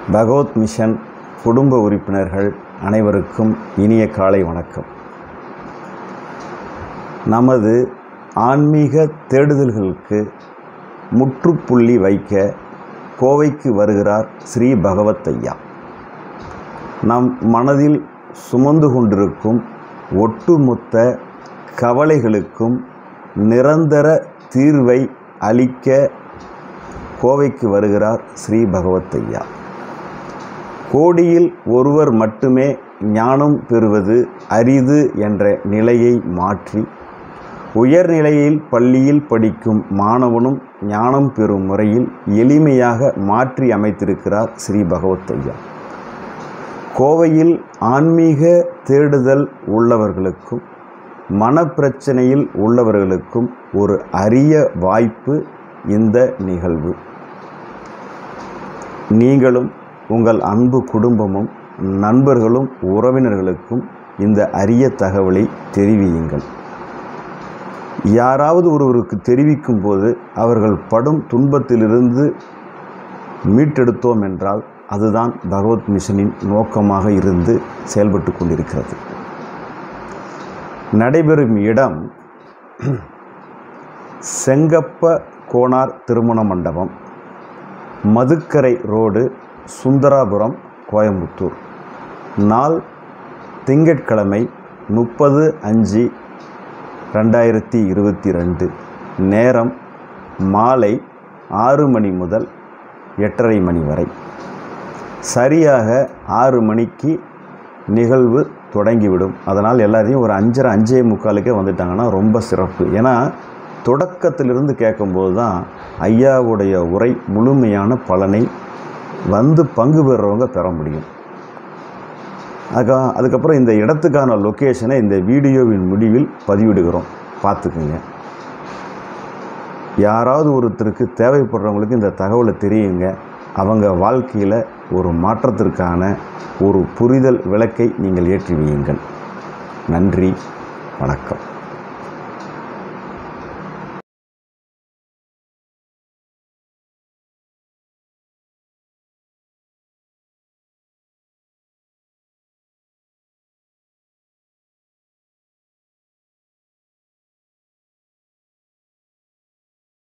பகவத் mission குடும்ப உறுப்பினர்கள் அனைவருக்கும் இனிய காலை வணக்கம் நமது ஆன்மீக தேடுதல்களுக்கு முற்றுப்புள்ளி வைக்க கோவைக்கு வருகிறார் ஸ்ரீ பகவத் ஐயா நம் மனதில் சுமந்து கொண்டிருக்கும் ஒட்டுமொத்த கவலைகளுக்கும் நிரந்தர தீர்வை அளிக்க கோவைக்கு வருகிறார் ஸ்ரீ பகவத் ஐயா கோடியில் ஒருவர் மட்டுமே ஞானம் பெறுவது அரிது என்ற நிலையை மாற்றி உயர்நிலையில் பள்ளியில் படிக்கும் மாணவனும் ஞானம் பெறும் முறையில் எளிமையாக மாற்றி அமைத்திருக்கிறார் ஸ்ரீ பகவத் ஐயா கோவையில் ஆன்மீக தேடுதல் உள்ளவர்களுக்கும் மனப்பிரச்சனையில் உள்ளவர்களுக்கும் ஒரு அரிய வாய்ப்பு இந்த நிகழ்வு நீங்களும் உங்கள் அன்பு குடும்பமும் நண்பர்களும் உறவினர்களுக்கும் இந்த அரிய தகவலை தெரிவியுங்கள் யாராவது ஒருவருக்கு தெரிவிக்கும் போது அவர்கள் படும் துன்பத்திலிருந்து மீட்டெடுத்தோம் என்றால் அதுதான் பகவத் மிஷனின் நோக்கமாக இருந்து செயல்பட்டு கொண்டிருக்கிறது நடைபெறும் இடம் செங்கப்ப கோனார் திருமண மண்டபம் மதுக்கரை ரோடு சுந்தராபுரம் கோயம்புத்தூர் நாள் திங்கட்கிழமை முப்பது அஞ்சு ரெண்டாயிரத்தி இருபத்தி ரெண்டு நேரம் மாலை ஆறு மணி முதல் எட்டரை மணி வரை சரியாக ஆறு மணிக்கு நிகழ்வு தொடங்கிவிடும் அதனால் எல்லாரையும் ஒரு அஞ்சரை அஞ்சே முக்காலுக்கே வந்துட்டாங்கன்னா ரொம்ப சிறப்பு ஏன்னா தொடக்கத்திலிருந்து கேட்கும்போது தான் ஐயாவுடைய உரை முழுமையான பலனை வந்து பங்கு பெறுறவங்க பெற முடியும் அதுக்கா அதுக்கப்புறம் இந்த இடத்துக்கான லொக்கேஷனை இந்த வீடியோவின் முடிவில் பதிவிடுகிறோம் பார்த்துக்குங்க யாராவது ஒருத்தருக்கு தேவைப்படுறவங்களுக்கு இந்த தகவலை தெரியுங்க அவங்க வாழ்க்கையில் ஒரு மாற்றத்திற்கான ஒரு புரிதல் விளக்கை நீங்கள் ஏற்றி வையுங்கள் நன்றி வணக்கம்